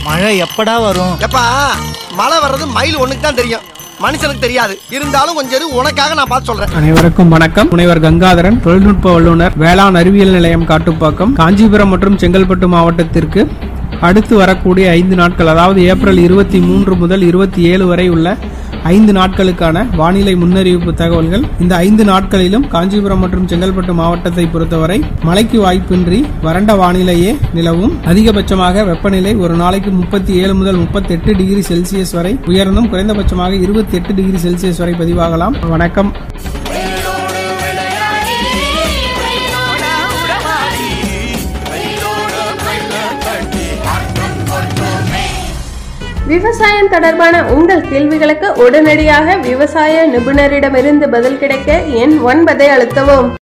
மழை எப்படா வரும் எப்பா மழை வர்றது மயில் ஒண்ணுக்கு தான் தெரியும் மனுஷனுக்கு தெரியாது இருந்தாலும் கொஞ்சம் இரு, உனக்காக நான் பார்த்து சொல்றேன் அனைவருக்கும் வணக்கம் முனைவர் கங்காதரன் தொழில்நுட்ப வல்லுநர் வேளாண் அறிவியல் நிலையம் காட்டுப்பாக்கம் காஞ்சிபுரம் மற்றும் செங்கல்பட்டு மாவட்டத்திற்கு அடுத்து வரக்கூடிய ஐந்து நாட்கள் அதாவது ஏப்ரல் இருபத்தி மூன்று முதல் இருபத்தி ஏழு வரை உள்ள ஐந்து நாட்களுக்கான வானிலை முன்னறிவிப்பு தகவல்கள் இந்த ஐந்து நாட்களிலும் காஞ்சிபுரம் மற்றும் செங்கல்பட்டு மாவட்டத்தை பொறுத்தவரை மழைக்கு வாய்ப்பின்றி வறண்ட வானிலையே நிலவும் அதிகபட்சமாக வெப்பநிலை ஒரு நாளைக்கு முப்பத்தி ஏழு முதல் முப்பத்தி எட்டு டிகிரி செல்சியஸ் வரை உயர்ந்தும் குறைந்தபட்சமாக இருபத்தி எட்டு டிகிரி செல்சியஸ் வரை பதிவாகலாம் வணக்கம் விவசாயம் தொடர்பான உங்கள் கேள்விகளுக்கு உடனடியாக விவசாய நிபுணரிடமிருந்து பதில் கிடைக்க எண் ஒன்பதை அழுத்தவும்